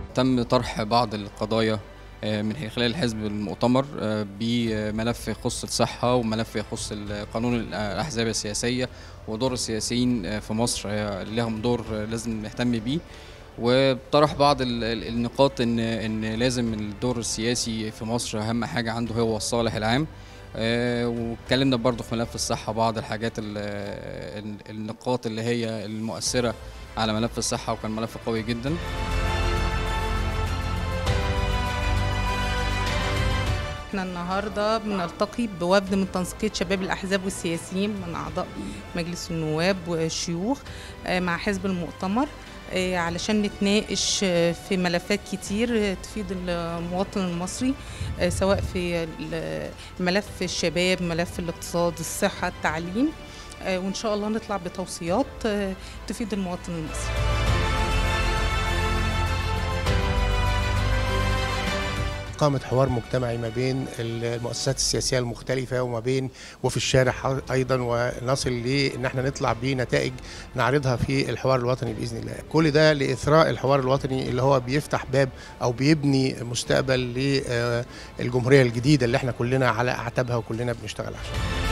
تم طرح بعض القضايا آه، من خلال الحزب المؤتمر آه، بملف يخص الصحة وملف يخص قانون الأحزاب السياسية ودور السياسيين آه، في مصر آه، لهم دور آه، لازم نهتم بيه وطرح بعض ال- ال- النقاط ان ان لازم الدور السياسي في مصر اهم حاجه عنده هو الصالح العام آه، واتكلمنا برضه في ملف الصحه بعض الحاجات ال- ال- النقاط اللي هي المؤثره على ملف الصحه وكان ملف قوي جدا احنا النهارده بنلتقي بوفد من تنسيقيه شباب الاحزاب والسياسيين من اعضاء مجلس النواب والشيوخ آه، مع حزب المؤتمر آه، علشان نتناقش آه، في ملفات كتير آه، تفيد المواطن المصري آه، سواء في ال- ملف الشباب ملف الاقتصاد الصحه التعليم آه، وان شاء الله نطلع بتوصيات آه، تفيد المواطن المصري قامت حوار مجتمعي ما بين المؤسسات السياسيه المختلفه وما بين وفي الشارع ايضا ونصل لان احنا نطلع بنتائج نعرضها في الحوار الوطني باذن الله. كل ده لاثراء الحوار الوطني اللي هو بيفتح باب او بيبني مستقبل للجمهوريه الجديده اللي احنا كلنا على اعتابها وكلنا بنشتغل عشانها.